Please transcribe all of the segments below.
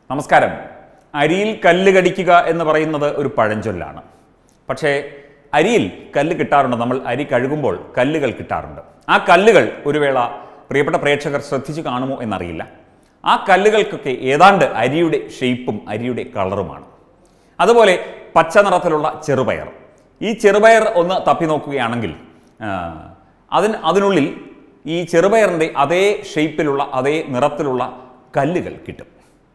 നമസ്കാരം അരിയിൽ കല്ല് കടിക്കുക എന്ന് പറയുന്നത് ഒരു പഴഞ്ചൊല്ലാണ് പക്ഷേ അരിയിൽ കല്ല് കിട്ടാറുണ്ട് നമ്മൾ അരി കഴുകുമ്പോൾ കല്ലുകൾ കിട്ടാറുണ്ട് ആ കല്ലുകൾ ഒരു വേള പ്രിയപ്പെട്ട പ്രേക്ഷകർ ശ്രദ്ധിച്ചു കാണുമോ എന്നറിയില്ല ആ കല്ലുകൾക്കൊക്കെ ഏതാണ്ട് അരിയുടെ ഷെയ്പ്പും അരിയുടെ കളറുമാണ് അതുപോലെ പച്ച നിറത്തിലുള്ള ചെറുപയർ ഈ ചെറുപയർ ഒന്ന് തപ്പി നോക്കുകയാണെങ്കിൽ ആ, അതിന് അതിനുള്ളിൽ ഈ ചെറുപയറിൻ്റെ അതേ ഷെയ്പ്പിലുള്ള അതേ നിറത്തിലുള്ള കല്ലുകൾ കിട്ടും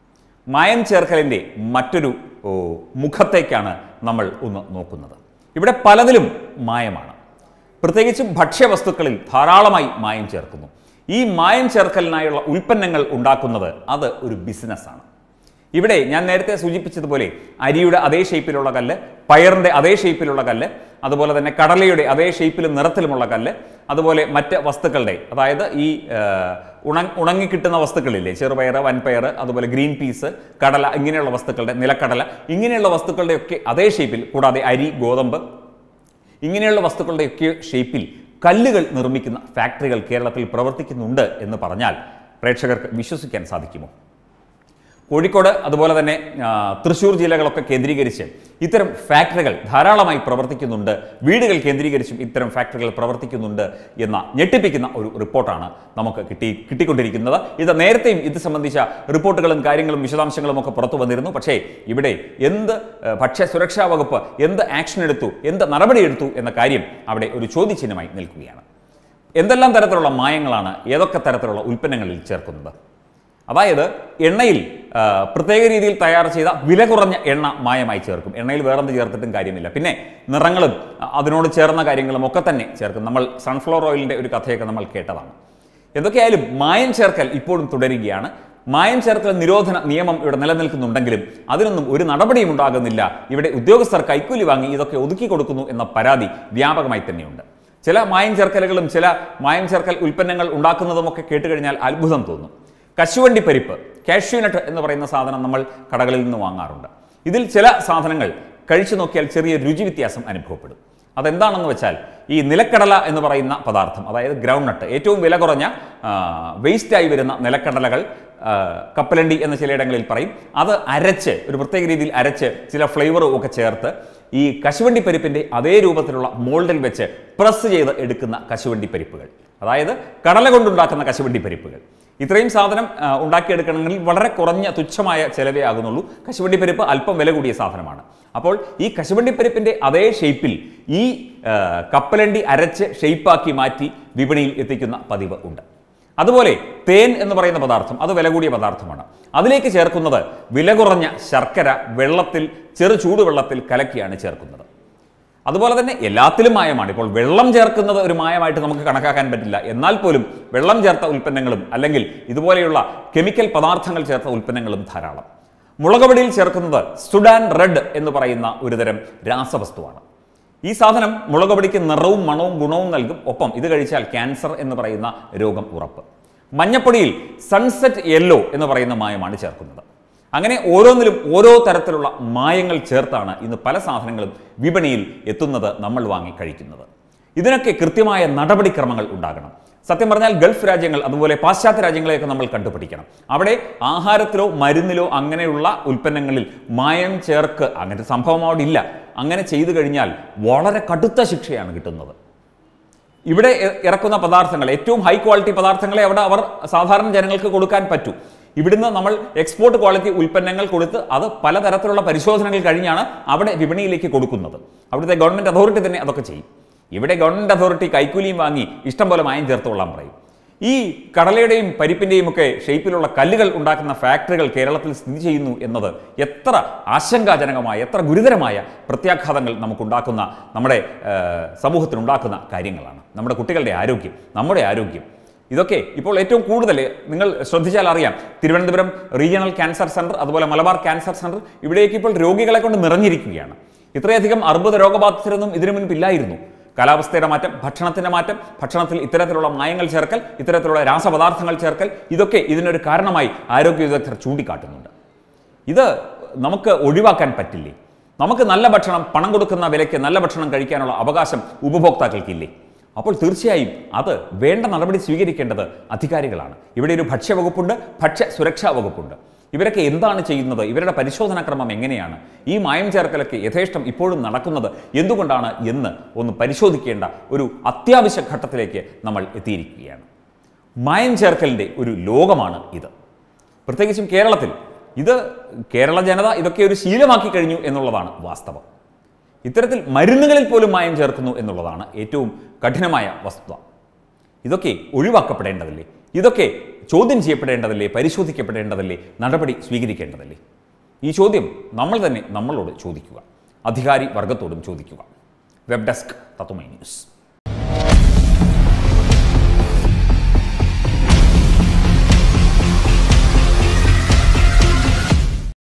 മായം ചേർക്കലിൻ്റെ മറ്റൊരു ഓ, മുഖത്തേക്കാണ് നമ്മൾ ഒന്ന് നോക്കുന്നത് ഇവിടെ പലതിലും മായമാണ് പ്രത്യേകിച്ചും ഭക്ഷ്യവസ്തുക്കളിൽ ധാരാളമായി മായം ചേർക്കുന്നു ഈ മായം ചേർക്കലിനായുള്ള ഉൽപ്പന്നങ്ങൾ ഉണ്ടാക്കുന്നത് അത് ഒരു ബിസിനസ്സാണ് ഇവിടെ ഞാൻ നേരത്തെ സൂചിപ്പിച്ചതുപോലെ അരിയുടെ അതേ ഷേപ്പിലുള്ള കല്ല് പയറിൻ്റെ അതേ ഷേപ്പിലുള്ള കല്ല് അതുപോലെ തന്നെ കടലയുടെ അതേ ഷേപ്പിലും നിറത്തിലുമുള്ള കല്ല് അതുപോലെ മറ്റ് വസ്തുക്കളുടെ അതായത് ഈ ആ, ഉണ ഉണങ്ങിക്കിട്ടുന്ന വസ്തുക്കളില്ലേ ചെറുപയർ വൻപയർ അതുപോലെ ഗ്രീൻ പീസ് കടല ഇങ്ങനെയുള്ള വസ്തുക്കളുടെ നിലക്കടല ഇങ്ങനെയുള്ള വസ്തുക്കളുടെയൊക്കെ അതേ ഷേപ്പിൽ കൂടാതെ അരി ഗോതമ്പ് ഇങ്ങനെയുള്ള വസ്തുക്കളുടെയൊക്കെ ഷേപ്പിൽ കല്ലുകൾ നിർമ്മിക്കുന്ന ഫാക്ടറികൾ കേരളത്തിൽ പ്രവർത്തിക്കുന്നുണ്ട് എന്ന് പറഞ്ഞാൽ പ്രേക്ഷകർക്ക് വിശ്വസിക്കാൻ സാധിക്കുമോ കോഴിക്കോട് അതുപോലെ തന്നെ ആ, തൃശ്ശൂർ ജില്ലകളൊക്കെ കേന്ദ്രീകരിച്ച് ഇത്തരം ഫാക്ടറികൾ ധാരാളമായി പ്രവർത്തിക്കുന്നുണ്ട് വീടുകൾ കേന്ദ്രീകരിച്ചും ഇത്തരം ഫാക്ടറികൾ പ്രവർത്തിക്കുന്നുണ്ട് എന്ന ഞെട്ടിപ്പിക്കുന്ന ഒരു റിപ്പോർട്ടാണ് നമുക്ക് കിട്ടി കിട്ടിക്കൊണ്ടിരിക്കുന്നത് ഇത് നേരത്തെയും ഇത് സംബന്ധിച്ച റിപ്പോർട്ടുകളും കാര്യങ്ങളും വിശദാംശങ്ങളും ഒക്കെ പുറത്തു വന്നിരുന്നു പക്ഷേ ഇവിടെ എന്ത് ആ, ഭക്ഷ്യ സുരക്ഷാ വകുപ്പ് എന്ത് ആക്ഷൻ എടുത്തു എന്ത് നടപടിയെടുത്തു എന്ന കാര്യം അവിടെ ഒരു ചോദ്യചിഹ്നമായി നിൽക്കുകയാണ് എന്തെല്ലാം തരത്തിലുള്ള മായങ്ങളാണ് ഏതൊക്കെ തരത്തിലുള്ള ഉൽപ്പന്നങ്ങളിൽ ചേർക്കുന്നത് അതായത് എണ്ണയിൽ ആ, പ്രത്യേക രീതിയിൽ തയ്യാർ ചെയ്ത വില കുറഞ്ഞ എണ്ണ മായമായി ചേർക്കും എണ്ണയിൽ വേറെന്ത് ചേർത്തിട്ടും കാര്യമില്ല പിന്നെ നിറങ്ങളും അ, അതിനോട് ചേർന്ന കാര്യങ്ങളും ഒക്കെ തന്നെ ചേർക്കും നമ്മൾ സൺഫ്ലവർ ഓയിലിൻ്റെ ഒരു കഥയൊക്കെ നമ്മൾ കേട്ടതാണ് എന്തൊക്കെയായാലും മായം ചേർക്കൽ ഇപ്പോഴും തുടരുകയാണ് മായം ചേർക്കൽ നിരോധന നിയമം ഇവിടെ നിലനിൽക്കുന്നുണ്ടെങ്കിലും അതിനൊന്നും ഒരു നടപടിയും ഉണ്ടാകുന്നില്ല ഇവിടെ ഉദ്യോഗസ്ഥർ കൈക്കൂലി വാങ്ങി ഇതൊക്കെ ഒതുക്കി കൊടുക്കുന്നു എന്ന പരാതി വ്യാപകമായി തന്നെയുണ്ട് ചില മായം ചേർക്കലുകളും ചില മായം ചേർക്കൽ ഉൽപ്പന്നങ്ങൾ ഉണ്ടാക്കുന്നതുമൊക്കെ കേട്ടുകഴിഞ്ഞാൽ അത്ഭുതം തോന്നും കശുവണ്ടി പരിപ്പ് കാഷ്യൂനട്ട് എന്ന് പറയുന്ന സാധനം നമ്മൾ കടകളിൽ നിന്ന് വാങ്ങാറുണ്ട് ഇതിൽ ചില സാധനങ്ങൾ കഴിച്ചു നോക്കിയാൽ ചെറിയ രുചി വ്യത്യാസം അനുഭവപ്പെടും അതെന്താണെന്ന് വെച്ചാൽ ഈ നിലക്കടല എന്ന് പറയുന്ന പദാർത്ഥം അതായത് ഗ്രൗണ്ട് നട്ട് ഏറ്റവും വില കുറഞ്ഞ വേസ്റ്റായി വരുന്ന നിലക്കടലകൾ ആ, കപ്പലണ്ടി എന്ന് ചിലയിടങ്ങളിൽ പറയും അത് അരച്ച് ഒരു പ്രത്യേക രീതിയിൽ അരച്ച് ചില ഫ്ലേവറും ഒക്കെ ചേർത്ത് ഈ കശുവണ്ടി പരിപ്പിൻ്റെ അതേ രൂപത്തിലുള്ള മോൾഡിൽ വെച്ച് പ്രസ് ചെയ്ത് എടുക്കുന്ന കശുവണ്ടി പരിപ്പുകൾ അതായത് കടല കൊണ്ടുണ്ടാക്കുന്ന കശുവണ്ടി പരിപ്പുകൾ ഇത്രയും സാധനം ആ, ഉണ്ടാക്കിയെടുക്കണമെങ്കിൽ വളരെ കുറഞ്ഞ തുച്ഛമായ ചിലവേ ആകുന്നുള്ളൂ കശുവണ്ടി പരിപ്പ് അല്പം വില കൂടിയ സാധനമാണ് അപ്പോൾ ഈ കശുവണ്ടി പരിപ്പിൻ്റെ അതേ ഷേപ്പിൽ ഈ ആ, കപ്പലണ്ടി അരച്ച് ഷേപ്പാക്കി മാറ്റി വിപണിയിൽ എത്തിക്കുന്ന പതിവ് ഉണ്ട് അതുപോലെ തേൻ എന്ന് പറയുന്ന പദാർത്ഥം അത് വില കൂടിയ പദാർത്ഥമാണ് അതിലേക്ക് ചേർക്കുന്നത് വില കുറഞ്ഞ ശർക്കര വെള്ളത്തിൽ ചെറു ചൂടുവെള്ളത്തിൽ കലക്കിയാണ് ചേർക്കുന്നത് അതുപോലെ തന്നെ എല്ലാത്തിലും മായമാണ് ഇപ്പോൾ വെള്ളം ചേർക്കുന്നത് ഒരു മായമായിട്ട് നമുക്ക് കണക്കാക്കാൻ പറ്റില്ല എന്നാൽ പോലും വെള്ളം ചേർത്ത ഉൽപ്പന്നങ്ങളും അല്ലെങ്കിൽ ഇതുപോലെയുള്ള കെമിക്കൽ പദാർത്ഥങ്ങൾ ചേർത്ത ഉൽപ്പന്നങ്ങളും ധാരാളം മുളകുപൊടിയിൽ ചേർക്കുന്നത് സുഡാൻ റെഡ് എന്ന് പറയുന്ന ഒരുതരം രാസവസ്തുവാണ് ഈ സാധനം മുളകുപൊടിക്ക് നിറവും മണവും ഗുണവും നൽകും ഒപ്പം ഇത് കഴിച്ചാൽ ക്യാൻസർ എന്ന് പറയുന്ന രോഗം ഉറപ്പ് മഞ്ഞപ്പൊടിയിൽ സൺസെറ്റ് യെല്ലോ എന്ന് പറയുന്ന മായമാണ് ചേർക്കുന്നത് അങ്ങനെ ഓരോന്നിലും ഓരോ തരത്തിലുള്ള മായങ്ങൾ ചേർത്താണ് ഇന്ന് പല സാധനങ്ങളും വിപണിയിൽ എത്തുന്നത് നമ്മൾ വാങ്ങി കഴിക്കുന്നത് ഇതിനൊക്കെ കൃത്യമായ നടപടിക്രമങ്ങൾ ഉണ്ടാകണം സത്യം പറഞ്ഞാൽ ഗൾഫ് രാജ്യങ്ങൾ അതുപോലെ പാശ്ചാത്യ രാജ്യങ്ങളെയൊക്കെ നമ്മൾ കണ്ടുപിടിക്കണം അവിടെ ആഹാരത്തിലോ മരുന്നിലോ അങ്ങനെയുള്ള ഉൽപ്പന്നങ്ങളിൽ മായം ചേർക്ക് അങ്ങനത്തെ സംഭവം അവിടെ ഇല്ല അങ്ങനെ ചെയ്തു കഴിഞ്ഞാൽ വളരെ കടുത്ത ശിക്ഷയാണ് കിട്ടുന്നത് ഇവിടെ ഇ- ഇറക്കുന്ന പദാർത്ഥങ്ങൾ ഏറ്റവും ഹൈ ക്വാളിറ്റി പദാർത്ഥങ്ങളെ അവിടെ അവർ സാധാരണ ജനങ്ങൾക്ക് കൊടുക്കാൻ പറ്റൂ ഇവിടുന്ന് നമ്മൾ എക്സ്പോർട്ട് ക്വാളിറ്റി ഉൽപ്പന്നങ്ങൾ കൊടുത്ത് അത് പലതരത്തിലുള്ള പരിശോധനകൾ കഴിഞ്ഞാണ് അവിടെ വിപണിയിലേക്ക് കൊടുക്കുന്നത് അവിടുത്തെ ഗവൺമെന്റ് അതോറിറ്റി തന്നെ അതൊക്കെ ചെയ്യും ഇവിടെ ഗവൺമെന്റ് അതോറിറ്റി കൈക്കൂലിയും വാങ്ങി ഇഷ്ടം പോലെ മായം ചേർത്തുകൊള്ളാൻ പറയും ഈ കടലയുടെയും പരിപ്പിന്റെയും ഒക്കെ ഷേപ്പിലുള്ള കല്ലുകൾ ഉണ്ടാക്കുന്ന ഫാക്ടറികൾ കേരളത്തിൽ സ്ഥിതി ചെയ്യുന്നു എന്നത് എത്ര ആശങ്കാജനകമായ എത്ര ഗുരുതരമായ പ്രത്യാഘാതങ്ങൾ നമുക്കുണ്ടാക്കുന്ന നമ്മുടെ ആ, സമൂഹത്തിനുണ്ടാക്കുന്ന കാര്യങ്ങളാണ് നമ്മുടെ കുട്ടികളുടെ ആരോഗ്യം നമ്മുടെ ആരോഗ്യം ഇതൊക്കെ ഇപ്പോൾ ഏറ്റവും കൂടുതൽ നിങ്ങൾ ശ്രദ്ധിച്ചാൽ അറിയാം തിരുവനന്തപുരം റീജിയണൽ ക്യാൻസർ സെന്റർ അതുപോലെ മലബാർ ക്യാൻസർ സെന്റർ ഇവിടേക്ക് ഇപ്പോൾ രോഗികളെ കൊണ്ട് നിറഞ്ഞിരിക്കുകയാണ് ഇത്രയധികം അർബുദ രോഗബാധിതരൊന്നും ഇതിനു മുൻപ് ഇല്ലായിരുന്നു കാലാവസ്ഥയുടെ മാറ്റം ഭക്ഷണത്തിന്റെ മാറ്റം ഭക്ഷണത്തിൽ ഇത്തരത്തിലുള്ള മായങ്ങൾ ചേർക്കൽ ഇത്തരത്തിലുള്ള രാസപദാർത്ഥങ്ങൾ ചേർക്കൽ ഇതൊക്കെ ഇതിനൊരു കാരണമായി ആരോഗ്യ വിദഗ്ധർ ചൂണ്ടിക്കാട്ടുന്നുണ്ട് ഇത് നമുക്ക് ഒഴിവാക്കാൻ പറ്റില്ലേ നമുക്ക് നല്ല ഭക്ഷണം പണം കൊടുക്കുന്ന വിലയ്ക്ക് നല്ല ഭക്ഷണം കഴിക്കാനുള്ള അവകാശം ഉപഭോക്താക്കൾക്കില്ലേ അപ്പോൾ തീർച്ചയായും അത് വേണ്ട നടപടി സ്വീകരിക്കേണ്ടത് അധികാരികളാണ് ഇവിടെ ഒരു ഭക്ഷ്യവകുപ്പുണ്ട് ഭക്ഷ്യ സുരക്ഷാ വകുപ്പുണ്ട് ഇവരൊക്കെ എന്താണ് ചെയ്യുന്നത് ഇവരുടെ പരിശോധനാക്രമം എങ്ങനെയാണ് ഈ മായം ചേർക്കലൊക്കെ യഥേഷ്ടം ഇപ്പോഴും നടക്കുന്നത് എന്തുകൊണ്ടാണ് എന്ന് ഒന്ന് പരിശോധിക്കേണ്ട ഒരു അത്യാവശ്യ ഘട്ടത്തിലേക്ക് നമ്മൾ എത്തിയിരിക്കുകയാണ് മായം ചേർക്കലിൻ്റെ ഒരു ലോകമാണ് ഇത് പ്രത്യേകിച്ചും കേരളത്തിൽ ഇത് കേരള ജനത ഇതൊക്കെ ഒരു ശീലമാക്കി കഴിഞ്ഞു എന്നുള്ളതാണ് വാസ്തവം ഇത്തരത്തിൽ മരുന്നുകളിൽ പോലും മായം ചേർക്കുന്നു എന്നുള്ളതാണ് ഏറ്റവും കഠിനമായ വസ്തുത ഇതൊക്കെ ഒഴിവാക്കപ്പെടേണ്ടതല്ലേ ഇതൊക്കെ ചോദ്യം ചെയ്യപ്പെടേണ്ടതല്ലേ പരിശോധിക്കപ്പെടേണ്ടതല്ലേ നടപടി സ്വീകരിക്കേണ്ടതല്ലേ ഈ ചോദ്യം നമ്മൾ തന്നെ നമ്മളോട് ചോദിക്കുക അധികാരി വർഗത്തോടും ചോദിക്കുക വെബ് ഡെസ്ക് തത്വമൈ ന്യൂസ്